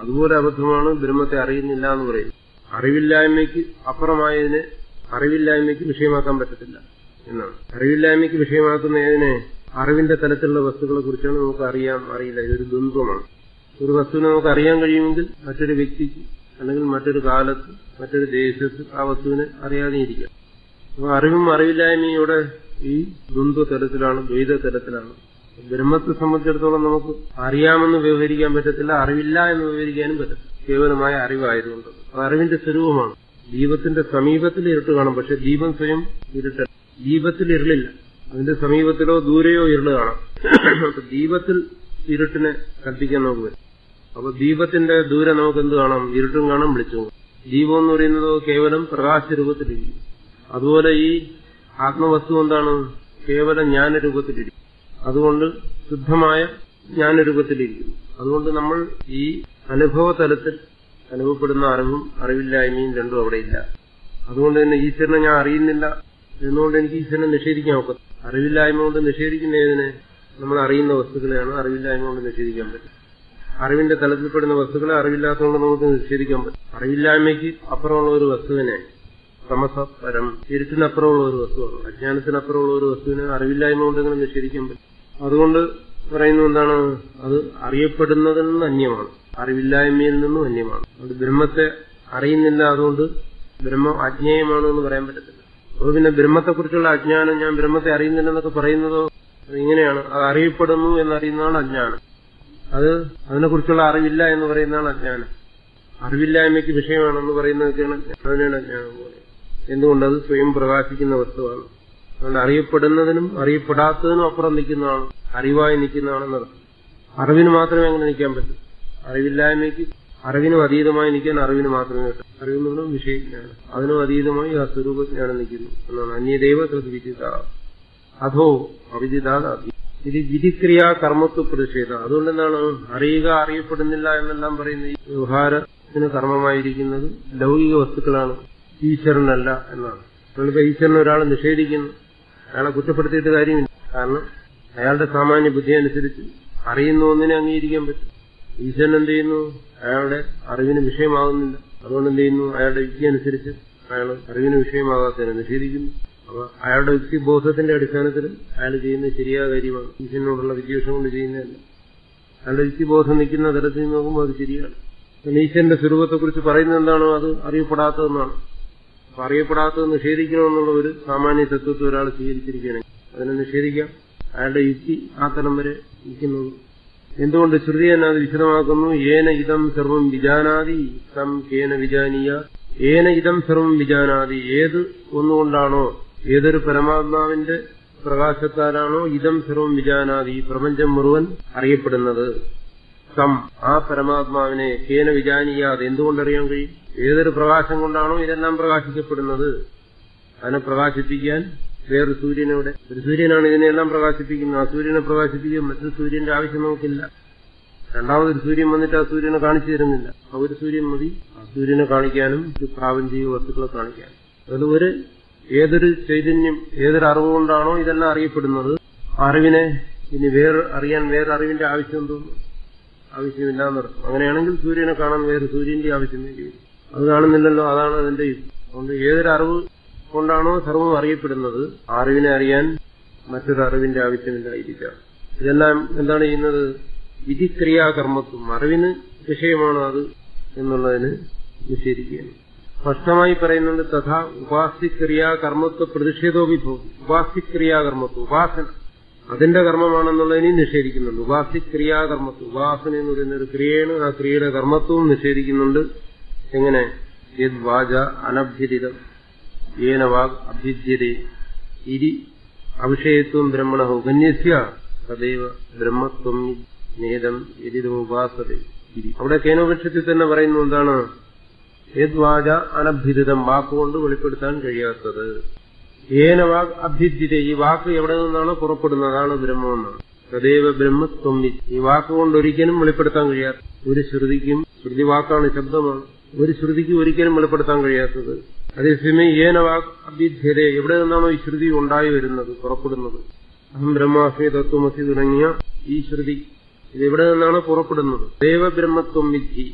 അതുപോലെ അബദ്ധമാണ് ബ്രഹ്മത്തെ അറിയുന്നില്ല എന്ന് പറയുന്നത് അറിവില്ലായ്മയ്ക്ക് അപ്പുറമായതിനെ അറിവില്ലായ്മയ്ക്ക് വിഷയമാക്കാൻ പറ്റത്തില്ല എന്നാണ് അറിവില്ലായ്മയ്ക്ക് വിഷയമാക്കുന്ന ഏതിനെ അറിവിന്റെ തലത്തിലുള്ള വസ്തുക്കളെ കുറിച്ചാണ് നമുക്ക് അറിയാൻ അറിയില്ല ഇതൊരു ദ്വന്ദ്വമാണ് ഒരു വസ്തുവിനെ നമുക്ക് അറിയാൻ കഴിയുമെങ്കിൽ മറ്റൊരു വ്യക്തിക്ക് അല്ലെങ്കിൽ മറ്റൊരു കാലത്ത് മറ്റൊരു ദേശത്ത് ആ വസ്തുവിനെ അറിയാതെ ഇരിക്കാം അപ്പൊ അറിവും അറിവില്ലായ്മയും ഇവിടെ ഈ ദ്വന്ദ്വ തലത്തിലാണ് ദ്വൈത തലത്തിലാണ് ബ്രഹ്മത്തെ സംബന്ധിച്ചിടത്തോളം നമുക്ക് അറിയാമെന്ന് വ്യവഹരിക്കാൻ പറ്റത്തില്ല അറിവില്ല എന്ന് വിവരിക്കാനും പറ്റത്തില്ല കേവലമായ അറിവായതുകൊണ്ട് അത് അറിവിന്റെ സ്വരൂപമാണ് ദീപത്തിന്റെ സമീപത്തിൽ ഇരുട്ട് കാണും പക്ഷെ ദീപം സ്വയം ഇരുട്ടല്ല ദീപത്തിൽ ഇരുളില്ല അതിന്റെ സമീപത്തിലോ ദൂരെയോ ഇരുള് കാണാം അപ്പൊ ദീപത്തിൽ ഇരുട്ടിനെ കൽപ്പിക്കാൻ നമുക്ക് വരും അപ്പൊ ദീപത്തിന്റെ ദൂരെ നമുക്ക് എന്ത് കാണാം ഇരുട്ടും കാണാം വെളിച്ചവും ദീപം എന്ന് പറയുന്നത് കേവലം പ്രകാശ രൂപത്തിലിരിക്കും അതുപോലെ ഈ ആത്മവസ്തു എന്താണ് കേവലം ജ്ഞാനരൂപത്തിലിരിക്കും അതുകൊണ്ട് ശുദ്ധമായ ജ്ഞാനരൂപത്തിലിരിക്കുന്നു അതുകൊണ്ട് നമ്മൾ ഈ അനുഭവ തലത്തിൽ അനുഭവപ്പെടുന്ന അറിവും അറിവില്ലായ്മയും രണ്ടും അവിടെ ഇല്ല അതുകൊണ്ട് തന്നെ ഈശ്വരനെ ഞാൻ അറിയുന്നില്ല എന്നുകൊണ്ട് എനിക്ക് ഈശ്വരനെ നിഷേധിക്കാൻ ഒക്കത്തില്ല അറിവില്ലായ്മ കൊണ്ട് നിഷേധിക്കുന്ന ഏതിനെ നമ്മൾ അറിയുന്ന വസ്തുക്കളെയാണ് അറിവില്ലായ്മ കൊണ്ട് നിഷേധിക്കാൻ പറ്റും അറിവിന്റെ തലത്തിൽപ്പെടുന്ന വസ്തുക്കളെ അറിവില്ലാത്തതുകൊണ്ട് നമുക്ക് നിഷേധിക്കാൻ പറ്റും അറിവില്ലായ്മയ്ക്ക് അപ്പുറമുള്ള ഒരു വസ്തുവിനെ സമസപരം ഇരുട്ടിനപ്പുറമുള്ള ഒരു വസ്തുവാണ് അജ്ഞാനത്തിനപ്പുറമുള്ള ഒരു വസ്തുവിനെ അറിവില്ലായ്മ കൊണ്ട് എങ്ങനെ നിഷേധിക്കാൻ പറ്റും അതുകൊണ്ട് പറയുന്നത് എന്താണ് അത് അറിയപ്പെടുന്നതിൽ നിന്ന് അന്യമാണ് അറിവില്ലായ്മയിൽ നിന്നും അന്യമാണ് അതുകൊണ്ട് ബ്രഹ്മത്തെ അറിയുന്നില്ല അതുകൊണ്ട് ബ്രഹ്മം അജ്ഞേയമാണ് എന്ന് പറയാൻ പറ്റത്തില്ല അപ്പൊ പിന്നെ ബ്രഹ്മത്തെക്കുറിച്ചുള്ള അജ്ഞാനം ഞാൻ ബ്രഹ്മത്തെ അറിയുന്നില്ലെന്നൊക്കെ പറയുന്നതോ അത് ഇങ്ങനെയാണ് അത് അറിയപ്പെടുന്നു എന്നറിയുന്നതാണ് അജ്ഞാനം അത് അതിനെക്കുറിച്ചുള്ള അറിവില്ല എന്ന് പറയുന്നതാണ് അജ്ഞാനം അറിവില്ലായ്മയ്ക്ക് വിഷയമാണെന്ന് പറയുന്നതൊക്കെയാണ് അതിനാണ് അജ്ഞാനം പോലെ എന്തുകൊണ്ട് അത് സ്വയം പ്രകാശിക്കുന്ന വസ്തുവാണ് അതുകൊണ്ട് അറിയപ്പെടുന്നതിനും അറിയപ്പെടാത്തതിനും അപ്പുറം നിൽക്കുന്നതാണ് അറിവായി നിൽക്കുന്നതാണെന്നർത്ഥം അറിവിന് മാത്രമേ അങ്ങനെ നിൽക്കാൻ പറ്റൂ അറിവില്ലായ്മയ്ക്ക് അറിവിനും അതീതമായി നിൽക്കാൻ അറിവിന് മാത്രമേ പറ്റൂ അറിവെന്നുള്ള വിഷയജ്ഞാനം അതിനും അതീതമായി ആ സ്വരൂപജ്ഞാനം നിൽക്കുന്നു എന്നാണ് അന്യദൈവ തദ്വിദിത അധോ അവിദിതാത ഇത് വിധിക്രിയ കർമ്മത്വ പ്രതിഷേധ അതുകൊണ്ട് എന്താണ് അറിയുക അറിയപ്പെടുന്നില്ല എന്നെല്ലാം പറയുന്ന ഈ വ്യവഹാരത്തിന് കർമ്മമായിരിക്കുന്നത് ലൗകിക വസ്തുക്കളാണ് ഈശ്വരനല്ല എന്നാണ് നമ്മളിപ്പോ ഈശ്വരനെ ഒരാൾ നിഷേധിക്കുന്നു അയാളെ കുറ്റപ്പെടുത്തിയിട്ട് കാര്യമില്ല കാരണം അയാളുടെ സാമാന്യ ബുദ്ധി അനുസരിച്ച് അറിയുന്ന ഒന്നിനെ അംഗീകരിക്കാൻ പറ്റും ഈശ്വരൻ എന്ത് ചെയ്യുന്നു അയാളുടെ അറിവിന് വിഷയമാകുന്നില്ല അതുകൊണ്ട് എന്ത് ചെയ്യുന്നു അയാളുടെ യുക്തി അനുസരിച്ച് അയാൾ അറിവിന് വിഷയമാകാത്തതിനെ നിഷേധിക്കുന്നു അപ്പൊ അയാളുടെ യുക്തിബോധത്തിന്റെ അടിസ്ഥാനത്തിൽ അയാൾ ചെയ്യുന്നത് ശരിയായ കാര്യമാണ് ഈശ്വരനോടുള്ള വിദ്വേഷം കൊണ്ട് ചെയ്യുന്നതല്ല അയാളുടെ യുക്തിബോധം നിൽക്കുന്ന തരത്തിൽ നോക്കുമ്പോൾ അത് ശരിയാണ് ഈശ്വരന്റെ സ്വരൂപത്തെക്കുറിച്ച് പറയുന്നത് എന്താണോ അത് അറിയപ്പെടാത്തതെന്നാണ് അപ്പൊ അറിയപ്പെടാത്തത് നിഷേധിക്കണമെന്നുള്ള ഒരു സാമാന്യ തത്വത്തെ ഒരാൾ സ്വീകരിച്ചിരിക്കുകയാണെങ്കിൽ അതിനെ നിഷേധിക്കാം അയാളുടെ യുക്തി ആ തലം വരെ നിൽക്കുന്നത് എന്തുകൊണ്ട് ശ്രുതി തന്നെ അത് വിശദമാക്കുന്നു ഏന ഇതം സർവം വിജാനാതി തം കേന വിജാനീയ ഏന ഇതം സർവം വിജാനാതി ഏത് ഒന്നുകൊണ്ടാണോ ഏതൊരു പരമാത്മാവിന്റെ പ്രകാശത്താലാണോ ഇതം സർവം വിജാനാതി ഈ പ്രപഞ്ചം മുഴുവൻ അറിയപ്പെടുന്നത് സം ആ പരമാത്മാവിനെ കേന വിജാനീയാതെ എന്തുകൊണ്ടറിയാൻ കഴിയും ഏതൊരു പ്രകാശം കൊണ്ടാണോ ഇതെല്ലാം പ്രകാശിക്കപ്പെടുന്നത് അതിനെ പ്രകാശിപ്പിക്കാൻ വേറൊരു സൂര്യനവിടെ ഒരു സൂര്യനാണ് ഇതിനെല്ലാം പ്രകാശിപ്പിക്കുന്നത് ആ സൂര്യനെ പ്രകാശിപ്പിക്കാൻ മറ്റൊരു സൂര്യന്റെ ആവശ്യം നമുക്കില്ല രണ്ടാമതൊരു സൂര്യൻ വന്നിട്ട് ആ സൂര്യനെ കാണിച്ചു തരുന്നില്ല ആ ഒരു സൂര്യൻ മതി ആ സൂര്യനെ കാണിക്കാനും പ്രാപഞ്ചിക വസ്തുക്കളെ കാണിക്കാനും അതിൽ ഒരു ഏതൊരു ചൈതന്യം ഏതൊരു അറിവുകൊണ്ടാണോ ഇതെല്ലാം അറിയപ്പെടുന്നത് ആ അറിവിനെ ഇനി വേറെ അറിയാൻ വേറെ അറിവിന്റെ ആവശ്യം എന്തോന്നു ആവശ്യമില്ല എന്നർത്ഥം അങ്ങനെയാണെങ്കിൽ സൂര്യനെ കാണാൻ വേറെ സൂര്യന്റെ ആവശ്യം വേണ്ടി വരും അത് കാണുന്നില്ലല്ലോ അതാണ് അതിന്റെ യുക്തി അതുകൊണ്ട് ഏതൊരു അറിവ് കൊണ്ടാണോ സർവം അറിയപ്പെടുന്നത് ആ അറിവിനെ അറിയാൻ മറ്റൊരു അറിവിന്റെ ആവശ്യമില്ലായിരിക്കാം ഇതെല്ലാം എന്താണ് ചെയ്യുന്നത് വിധിക്രിയാകർമ്മത്വം അറിവിന് വിഷയമാണ് അത് എന്നുള്ളതിന് നിഷേധിക്കുകയാണ് സ്പഷ്ടമായി പറയുന്നുണ്ട് തഥാ ഉപാസ്യക്രിയാകർമ്മത്വ പ്രതിഷേധോ വിഭവം ഉപാസ്യക്രിയാകർമ്മത്വം ഉപാസന അതിന്റെ കർമ്മമാണെന്നുള്ളതിനെ നിഷേധിക്കുന്നുണ്ട് ഉപാസ്യക്രിയാകർമ്മത്വം ഉപാസന എന്ന് പറയുന്ന ഒരു ക്രിയയാണ് ആ ക്രിയയുടെ കർമ്മത്വവും നിഷേധിക്കുന്നുണ്ട് എങ്ങനെ യത് വാച അനഭ്യരിതം ഏന വാഗ് അഭ്യുജ്യതേ ഇരി അവിഷയത്വം ബ്രഹ്മണ ഉപന്യസ്യ തദൈവ ബ്രഹ്മത്വം നേതം യതിദോപാസത ഇരി അവിടെ കേനോപക്ഷത്തിൽ തന്നെ പറയുന്നു എന്താണ് യത് വാച അനഭ്യുതം വാക്കുകൊണ്ട് വെളിപ്പെടുത്താൻ കഴിയാത്തത് ഏന വാഗ് അഭ്യുജ്യത ഈ വാക്ക് എവിടെ നിന്നാണോ പുറപ്പെടുന്നത് അതാണ് ബ്രഹ്മമെന്നാണ് തദൈവ ബ്രഹ്മത്വം ഈ വാക്കുകൊണ്ട് ഒരിക്കലും വെളിപ്പെടുത്താൻ കഴിയാത്ത ഒരു ശ്രുതിക്കും ശ്രുതി വാക്കാണ് ശബ്ദമാണ് ഒരു ശ്രുതിക്ക് ഒരിക്കലും വെളിപ്പെടുത്താൻ കഴിയാത്തത് അതേസമയം ഏന വാക് അഭ്യുധ്യത എവിടെ നിന്നാണോ ഈ ശ്രുതി ഉണ്ടായി വരുന്നത് പുറപ്പെടുന്നത് അഹം ബ്രഹ്മാസ്മി തത്വമസി തുടങ്ങിയ ഈ ശ്രുതി ഇത് എവിടെ നിന്നാണ് പുറപ്പെടുന്നത് ദേവബ്രഹ്മത്വം വിധി